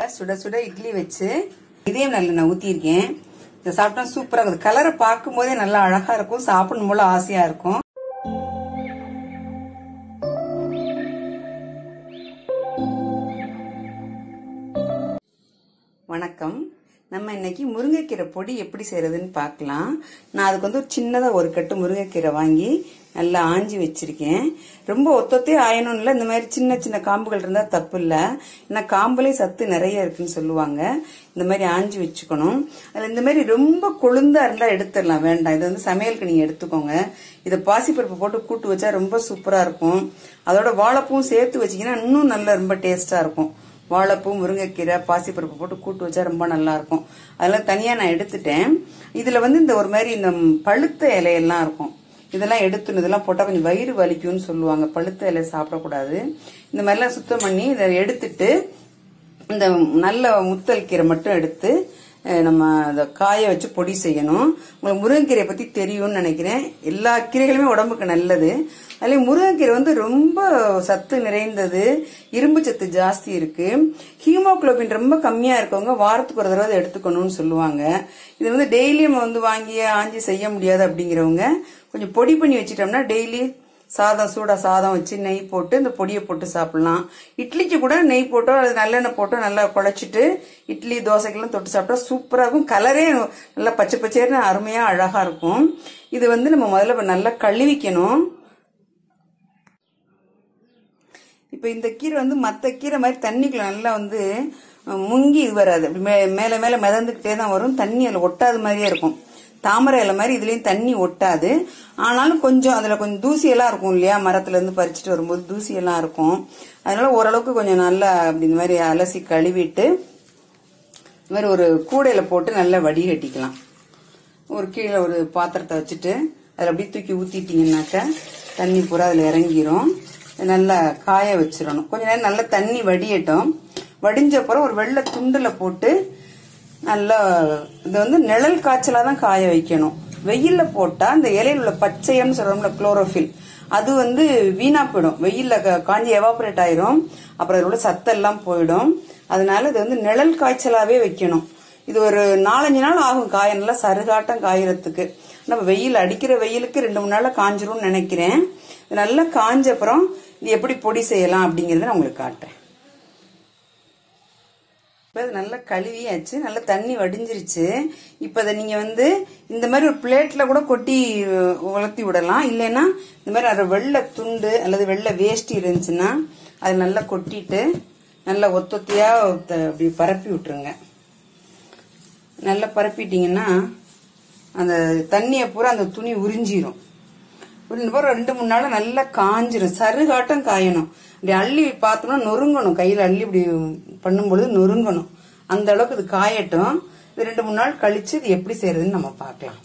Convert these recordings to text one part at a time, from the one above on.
சுட சுட இட்லி வச்சு இதயம் நல்லெண்ணெய் ஊற்றிருக்கேன் இதை சாப்பிட்டா சூப்பராக இருக்குது கலரை பார்க்கும் போதே நல்லா அழகா இருக்கும் சாப்பிடணும் போல ஆசையா இருக்கும் வணக்கம் நம்ம இன்னைக்கு முருங்கைக்கீரை பொடி எப்படி செய்யறதுன்னு பார்க்கலாம் நான் அதுக்கு வந்து ஒரு சின்னதாக ஒரு கட்டு முருங்கைக்கீரை வாங்கி நல்லா ஆஞ்சி வச்சிருக்கேன் ரொம்ப ஒத்தொத்தே ஆயணும் இல்லை இந்த மாதிரி சின்ன சின்ன காம்புகள் இருந்தால் தப்பு இல்லை ஏன்னா காம்புலே சத்து நிறைய இருக்குன்னு சொல்லுவாங்க இந்த மாதிரி ஆஞ்சி வச்சுக்கணும் அதில் இந்த மாதிரி ரொம்ப கொழுந்தா இருந்தால் எடுத்துடலாம் வேண்டாம் இது வந்து சமையலுக்கு நீங்கள் எடுத்துக்கோங்க இதை பாசிப்பருப்பு போட்டு கூட்டு வச்சா ரொம்ப சூப்பராக இருக்கும் அதோட வாழைப்பூவும் சேர்த்து வச்சிங்கன்னா இன்னும் நல்லா ரொம்ப டேஸ்ட்டாக இருக்கும் வாழைப்பூ முருங்கைக்கீரை பாசிப்பருப்பு போட்டு கூட்டு வச்சா ரொம்ப நல்லா இருக்கும் அதெல்லாம் தனியா நான் எடுத்துட்டேன் இதுல வந்து இந்த ஒரு மாதிரி இந்த பழுத்த இலையெல்லாம் இருக்கும் இதெல்லாம் எடுத்துன்னு இதெல்லாம் போட்டா கொஞ்சம் வயிறு வலிக்கும்னு சொல்லுவாங்க பழுத்த இலை சாப்பிடக்கூடாது இந்த மாதிரிலாம் சுத்தம் பண்ணி இதை எடுத்துட்டு இந்த நல்ல முத்தல் கீரை மட்டும் எடுத்து அஹ், நம்ம அதை காய வச்சு பொடி செய்யணும் உங்களுக்கு முருங்கைக்கீரையை பத்தி தெரியும்னு நினைக்கிறேன் எல்லா கீரைகளுமே உடம்புக்கு நல்லது அதுல முருங்கைக்கீரை வந்து ரொம்ப சத்து நிறைந்தது இரும்பு சத்து ஜாஸ்தி இருக்கு ஹீமோகுளோபின் ரொம்ப கம்மியா இருக்கவங்க வாரத்துக்கு ஒரு தடவை அதை எடுத்துக்கணும்னு சொல்லுவாங்க இது வந்து டெய்லியும் வந்து வாங்கி ஆஞ்சி செய்ய முடியாது அப்படிங்கிறவங்க கொஞ்சம் பொடி பண்ணி வச்சிட்டோம்னா டெய்லி சாதம் சூடா சாதம் வச்சு நெய் போட்டு இந்த பொடியை போட்டு சாப்பிடலாம் இட்லிக்கு கூட நெய் போட்டோ அது நல்லெண்ணெய் போட்டோ நல்லா குழச்சிட்டு இட்லி தோசைக்கெல்லாம் தொட்டு சாப்பிட்டா சூப்பரா இருக்கும் கலரே நல்லா பச்சை பச்சைன்னு அருமையா அழகா இருக்கும் இது வந்து நம்ம முதல்ல நல்லா கழுவிக்கணும் இப்போ இந்த கீரை வந்து மற்ற கீரை மாதிரி தண்ணிக்குள்ள நல்லா வந்து அஹ், முங்கி இது வராது அப்படி மே- மேல மேல மிதந்துக்கிட்டே தான் வரும் தண்ணி அதில் ஒட்டாத மாதிரியே இருக்கும் தாமரை இலை மாதிரி இதுலயும் தண்ணி ஒட்டாது ஆனாலும் கொஞ்சம் அதுல கொஞ்சம் தூசி எல்லாம் இருக்கும் இல்லையா மரத்துல இருந்து பறிச்சுட்டு வரும்போது தூசி எல்லாம் இருக்கும் அதனால ஓரளவுக்கு கொஞ்சம் நல்லா அப்படி இந்த மாதிரி அலசி கழுவிட்டு இந்த மாதிரி ஒரு கூடையில போட்டு நல்லா வடிகட்டிக்கலாம் ஒரு கீழே ஒரு பாத்திரத்தை வச்சுட்டு அதில் அப்படியே தூக்கி ஊத்திட்டீங்கன்னாக்கா தண்ணி பூரா அதில் இறங்கிரும் நல்லா காய வச்சிடணும் கொஞ்ச நேரம் நல்லா தண்ணி வடியட்டும் வடிஞ்ச அப்புறம் ஒரு வெள்ளை துண்டுல போட்டு நல்லா இது வந்து நிழல் காய்ச்சலா தான் காய வைக்கணும் வெயில்ல போட்டா இந்த இலையில உள்ள பச்சையம்னு சொல்றோம்ல குளோரோஃபில் அது வந்து வீணா போயிடும் வெயில்ல க- காஞ்சி எவாபரேட் ஆயிரும் அப்புறம் அதில் உள்ள சத்தெல்லாம் போயிடும் அதனால இது வந்து நிழல் காய்ச்சலாவே வைக்கணும் இது ஒரு நாலஞ்சு நாள் ஆகும் காய நல்லா சருகாட்டம் காயறதுக்கு நம்ம வெயில் அடிக்கிற வெயிலுக்கு ரெண்டு மூணு நாள்ல காஞ்சிரும்னு நினைக்கிறேன் இது நல்லா காஞ்ச அப்புறம் இது எப்படி பொடி செய்யலாம் அப்படிங்கறத நான் உங்களுக்கு காட்டுறேன் இப்போ இது நல்லா கழுவியாச்சு நல்லா தண்ணி வடிஞ்சிருச்சு இப்போ அதை நீங்கள் வந்து இந்த மாதிரி ஒரு பிளேட்டில் கூட கொட்டி அஹ், உலர்த்தி விடலாம் இல்லைன்னா இந்த மாதிரி அது வெள்ளை துண்டு அல்லது வெள்ளை வேஷ்டி இருந்துச்சுன்னா அதை நல்லா கொட்டிட்டு நல்லா ஒத்தொத்தியாக அப்படி பரப்பி விட்டுருங்க நல்லா பரப்பிட்டீங்கன்னா அந்த தண்ணியை பூரா அந்த துணி உறிஞ்சிரும் உறிஞ்ச பிறகு ரெண்டு மூணு நாள் நல்லா காஞ்சிரும் சருகாட்டம் காயணும் இப்படி அள்ளி பார்த்தோம்னா நொறுங்கணும் கையில் அள்ளி இப்படி பண்ணும்பொழுது நொறுங்கணும் அந்த அளவுக்கு இது காயட்டும் இது ரெண்டு மூணு நாள் கழிச்சு இது எப்படி செய்யறதுன்னு நம்ம பார்க்கலாம்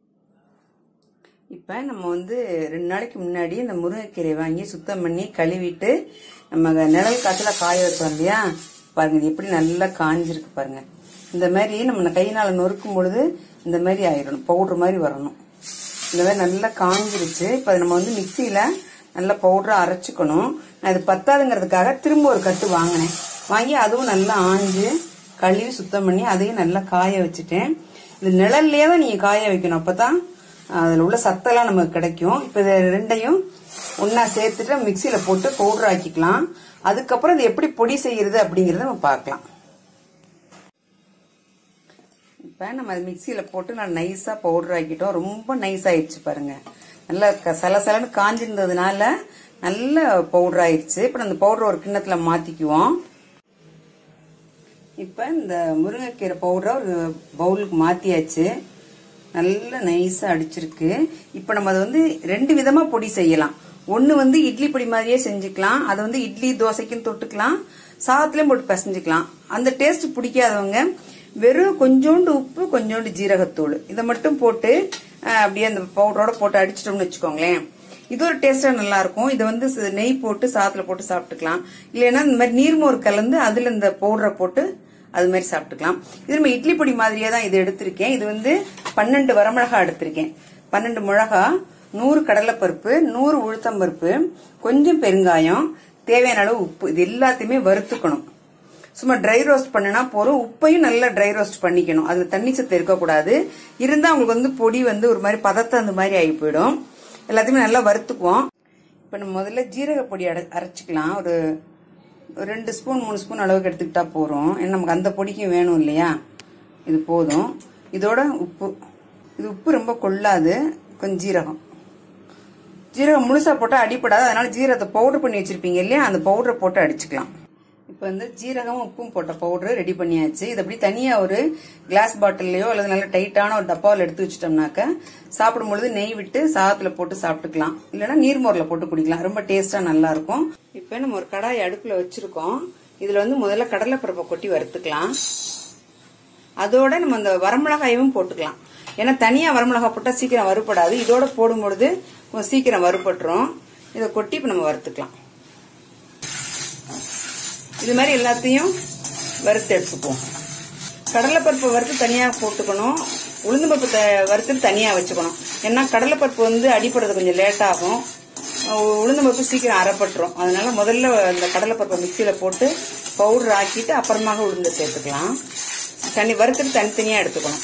இப்போ நம்ம வந்து ரெண்டு நாளைக்கு முன்னாடி இந்த முருங்கைக்கீரை வாங்கி சுத்தம் பண்ணி கழுவிட்டு நம்ம நிழல் காத்துல காய வச்சோம் இல்லையா பாருங்க இது எப்படி நல்லா காஞ்சிருக்கு பாருங்க இந்த மாதிரி நம்ம கையினால நொறுக்கும் பொழுது இந்த மாதிரி ஆயிடணும் பவுடர் மாதிரி வரணும் இந்த மாதிரி நல்லா காஞ்சிருச்சு இப்போ நம்ம வந்து மிக்சியில நல்லா பவுடரா அரைச்சுக்கணும் நான் இது பத்தாதுங்கிறதுக்காக திரும்ப ஒரு கட்டு வாங்கினேன் வாங்கி அதுவும் நல்லா ஆஞ்சு கழுவி சுத்தம் பண்ணி அதையும் நல்லா காய வச்சுட்டேன் இந்த நிழல்லையே தான் நீங்க காய வைக்கணும் அப்பதான் அதில் உள்ள சத்தெல்லாம் நமக்கு கிடைக்கும் இப்போ இது ரெண்டையும் ஒண்ணா சேர்த்துட்டு மிக்சியில போட்டு பவுடர் ஆக்கிக்கலாம் அதுக்கப்புறம் இது எப்படி பொடி செய்யறது அப்படிங்கறத நம்ம பார்க்கலாம் இப்போ நம்ம அது மிக்சியில் போட்டு நான் நைஸாக பவுடர் ஆக்கிட்டோம் ரொம்ப நைஸ் ஆயிடுச்சு பாருங்க நல்லா க- சலசலன்னு காஞ்சிருந்ததுனால நல்ல பவுடர் ஆயிடுச்சு இப்போ அந்த பவுடர் ஒரு கிண்ணத்தில் மாற்றிக்குவோம் இப்போ இந்த முருங்கைக்கீரை பவுடரை ஒரு பவுலுக்கு மாற்றியாச்சு நல்ல நைஸாக அடிச்சிருக்கு இப்போ நம்ம அதை வந்து ரெண்டு விதமாக பொடி செய்யலாம் ஒன்று வந்து இட்லி பொடி மாதிரியே செஞ்சுக்கலாம் அதை வந்து இட்லி தோசைக்கும் தொட்டுக்கலாம் சாதத்துலேயும் போட்டு பிசைஞ்சுக்கலாம் அந்த டேஸ்ட் பிடிக்காதவங்க வெறும் கொஞ்சோண்டு உப்பு கொஞ்சோண்டு ஜீரகத்தூள் இதை மட்டும் போட்டு அஹ், அப்படியே அந்த பவுடரோட போட்டு அடிச்சிட்டோம்னு வச்சுக்கோங்களேன் இது ஒரு டேஸ்டா நல்லா இருக்கும் இதை வந்து ச- நெய் போட்டு சாத்துல போட்டு சாப்பிட்டுக்கலாம் இல்லைன்னா இந்த மாதிரி நீர்மோர் கலந்து அதுல இந்த பவுடரை போட்டு அது மாதிரி சாப்பிட்டுக்கலாம் இது நம்ம இட்லி பொடி மாதிரியே தான் இது எடுத்திருக்கேன் இது வந்து பன்னெண்டு வரமிளகா எடுத்திருக்கேன் பன்னெண்டு மிளகா நூறு கடலைப்பருப்பு நூறு உளுத்தம்பருப்பு கொஞ்சம் பெருங்காயம் தேவையான அளவு உப்பு இது எல்லாத்தையுமே வறுத்துக்கணும் சும்மா ட்ரை ரோஸ்ட் பண்ணினா போதும் உப்பையும் நல்லா ட்ரை ரோஸ்ட் பண்ணிக்கணும் அதுல தண்ணி சத்து இருக்கக்கூடாது இருந்தா உங்களுக்கு வந்து பொடி வந்து ஒரு மாதிரி பதத்தை அந்த மாதிரி ஆகி போயிடும் எல்லாத்தையுமே நல்லா வறுத்துக்குவோம் இப்போ நம்ம முதல்ல ஜீரக பொடி அரை அரைச்சிக்கலாம் ஒரு ஒரு ரெண்டு ஸ்பூன் மூணு ஸ்பூன் அளவுக்கு எடுத்துக்கிட்டா போறோம் ஏன்னா நமக்கு அந்த பொடிக்கும் வேணும் இல்லையா இது போதும் இதோட உப்பு இது உப்பு ரொம்ப கொள்ளாது கொஞ்சம் ஜீரகம் ஜீரகம் முழுசா போட்டால் அடிப்படாது அதனால ஜீரகத்தை பவுடர் பண்ணி வச்சிருப்பீங்க இல்லையா அந்த பவுடரை போட்டு அடிச்சுக்கலாம் இப்போ வந்து ஜீரகம் உப்பும் போட்ட பவுடர் ரெடி பண்ணியாச்சு இது அப்படி தனியா ஒரு கிளாஸ் பாட்டில்லையோ அல்லது நல்ல டைட்டான ஒரு டப்பாவில் எடுத்து வச்சிட்டோம்னாக்க சாப்பிடும் பொழுது நெய் விட்டு சாதத்துல போட்டு சாப்பிட்டுக்கலாம் இல்லைன்னா நீர்மோர்ல போட்டு குடிக்கலாம் ரொம்ப டேஸ்டா நல்லா இருக்கும் இப்போ நம்ம ஒரு கடாய் அடுப்புல வச்சிருக்கோம் இதுல வந்து முதல்ல கடலைப்பருப்பை கொட்டி வறுத்துக்கலாம் அதோட நம்ம அந்த வரமிளகாயும் போட்டுக்கலாம் ஏன்னா தனியா வரமிளகாய் போட்டா சீக்கிரம் வறுபடாது இதோட போடும்பொழுது கொஞ்சம் சீக்கிரம் வறுபட்டுரும் இதை கொட்டி இப்போ நம்ம வறுத்துக்கலாம் இது மாதிரி எல்லாத்தையும் வறுத்து எடுத்துக்குவோம் கடலைப்பருப்பு வறுத்து தனியாக போட்டுக்கணும் உளுந்தம்பருப்பு த வறுத்து தனியாக வச்சுக்கணும் ஏன்னா கடலைப்பருப்பு வந்து அடிப்படுறது கொஞ்சம் லேட் ஆகும் உளுந்தம்பருப்பு சீக்கிரம் அரைப்பட்டுரும் அதனால முதல்ல அந்த கடலைப்பருப்பை மிக்சியில் போட்டு பவுடர் ஆக்கிட்டு அப்புறமாக உளுந்து சேர்த்துக்கலாம் தண்ணி வறுத்துட்டு தனித்தனியாக எடுத்துக்கணும்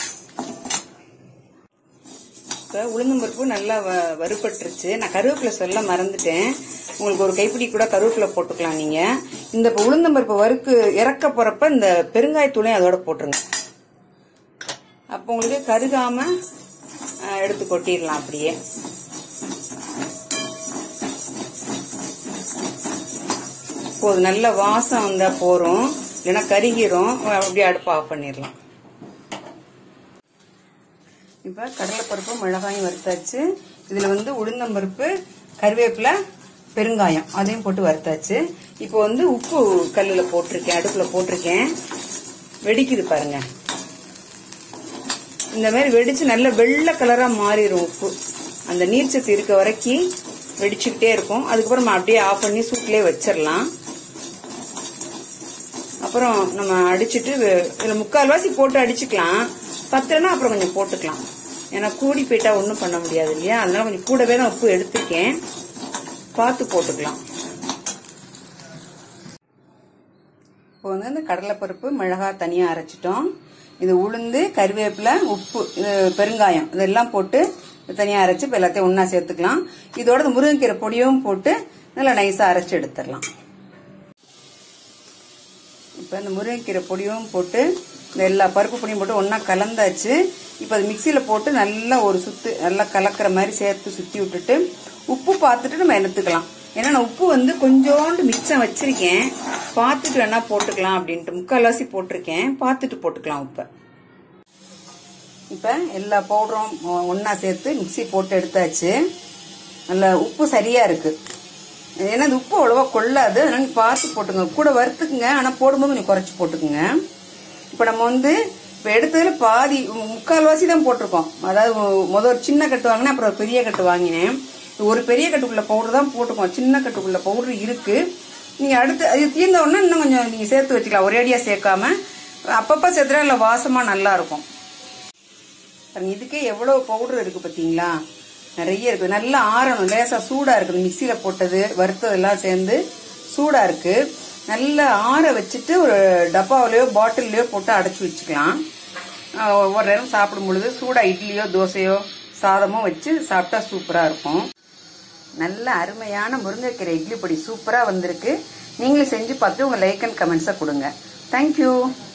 இப்போ உளுந்தம்பருப்பு நல்லா வ- வறுபட்டுருச்சு நான் கருவேப்பிலை சொல்ல மறந்துட்டேன் உங்களுக்கு ஒரு கைப்பிடி கூட கருவேப்பிலை போட்டுக்கலாம் நீங்க இந்த இப்போ உளுந்தம்பருப்பு வறுக்கு இறக்க போறப்ப இந்த பெருங்காயத்தூளையும் அதோட போட்டுருங்க அப்போ உங்களுக்கு கருகாம அஹ், எடுத்து கொட்டிடலாம் அப்படியே போதும் நல்ல வாசம் வந்தா போறோம் இல்லைன்னா கருகிரும் அப்படியே அடுப்பு ஆஃப் பண்ணிடலாம் இப்போ கடலைப்பருப்பு மிளகாயும் வறுத்தாச்சு இதில் வந்து உளுந்தம்பருப்பு கருவேப்பிலை பெருங்காயம் அதையும் போட்டு வறுத்தாச்சு இப்போ வந்து உப்பு கல்லில் போட்டிருக்கேன் அடுப்பில் போட்டிருக்கேன் வெடிக்குது பாருங்க இந்த மாதிரி வெடிச்சு நல்ல வெள்ளை கலராக மாறிடும் உப்பு அந்த நீர்ச்சத்து இருக்க வரைக்கும் வெடிச்சுக்கிட்டே இருக்கும் அதுக்கப்புறம் நம்ம அப்படியே ஆஃப் பண்ணி சூட்லேயே வச்சிடலாம் அப்புறம் நம்ம அடிச்சிட்டு வெ- இதுல முக்கால்வாசி போட்டு அடிச்சுக்கலாம் பத்தலைன்னா அப்புறம் கொஞ்சம் போட்டுக்கலாம் ஏன்னா கூடி போயிட்டா ஒன்றும் பண்ண முடியாது இல்லையா அதனால கொஞ்சம் கூடவே தான் உப்பு எடுத்துருக்கேன் பார்த்து போட்டுக்கலாம் இப்போ வந்து இந்த கடலைப்பருப்பு மிளகாய் தனியாக அரைச்சிட்டோம் இது உளுந்து கருவேப்பிலை உப்பு இது பெருங்காயம் இதெல்லாம் போட்டு தனியாக அரைச்சி இப்போ எல்லாத்தையும் ஒன்றா சேர்த்துக்கலாம் இதோட இந்த முருங்கைக்கீரை பொடியும் போட்டு நல்லா நைஸாக அரைச்சி எடுத்துடலாம் இப்போ இந்த முருங்கைக்கீரை பொடியும் போட்டு இந்த எல்லா பருப்பு பொடியும் போட்டு ஒன்றா கலந்தாச்சு இப்போ அது மிக்சியில் போட்டு நல்லா ஒரு சுத்து நல்லா கலக்கிற மாதிரி சேர்த்து சுற்றி விட்டுட்டு உப்பு பார்த்துட்டு நம்ம எடுத்துக்கலாம் ஏன்னா நான் உப்பு வந்து கொஞ்சோண்டு மிச்சம் வச்சிருக்கேன் பார்த்துட்டு வேணா போட்டுக்கலாம் அப்படின்ட்டு முக்கால்வாசி போட்டிருக்கேன் பார்த்துட்டு போட்டுக்கலாம் உப்பை இப்போ எல்லா பவுடரும் ஒன்றா சேர்த்து மிக்ஸி போட்டு எடுத்தாச்சு நல்ல உப்பு சரியாக இருக்குது ஏன்னா இந்த உப்பு அவ்வளோவா கொள்ளாது அதனால நீ பார்த்து போட்டுங்க கூட வறுத்துக்குங்க ஆனால் போடும்போது கொஞ்சம் குறைச்சி போட்டுக்குங்க இப்போ நம்ம வந்து இப்போ எடுத்ததுல பாதி மு- முக்கால்வாசி தான் போட்டிருக்கோம் அதாவது மு- முத ஒரு சின்ன கட்டு வாங்கினேன் அப்புறம் ஒரு பெரிய கட்டு வாங்கினேன் ஒரு பெரிய கட்டுக்குள்ள பவுடர் தான் போட்டுக்கோம் சின்ன கட்டுக்குள்ள பவுடர் இருக்கு நீங்க அடுத்து அது தீர்ந்த உடனே இன்னும் கொஞ்சம் நீங்க சேர்த்து வச்சுக்கலாம் ஒரேடியா சேர்க்காம அப்பப்போ சேர்த்துனா இல்லை வாசமா நல்லா இருக்கும் பாருங்க இதுக்கே எவ்வளவு பவுடர் இருக்கு பாத்தீங்களா நிறைய இருக்கு நல்லா ஆறணும் லேசா சூடா இருக்குது மிக்சியில போட்டது வறுத்ததெல்லாம் சேர்ந்து சூடா இருக்கு நல்லா ஆற வச்சுட்டு ஒரு டப்பாவிலையோ பாட்டில்லையோ போட்டு அடைச்சி வச்சுக்கலாம் ஆஹ் ஒவ்வொரு நேரம் சாப்பிடும் பொழுது சூடா இட்லியோ தோசையோ சாதமோ வச்சு சாப்பிட்டா சூப்பரா இருக்கும் நல்ல அருமையான முருங்கைக்கீரை இட்லி பொடி சூப்பரா வந்திருக்கு நீங்களும் செஞ்சு பார்த்து உங்க லைக் அண்ட் கமெண்ட்ஸை கொடுங்க தேங்க்யூ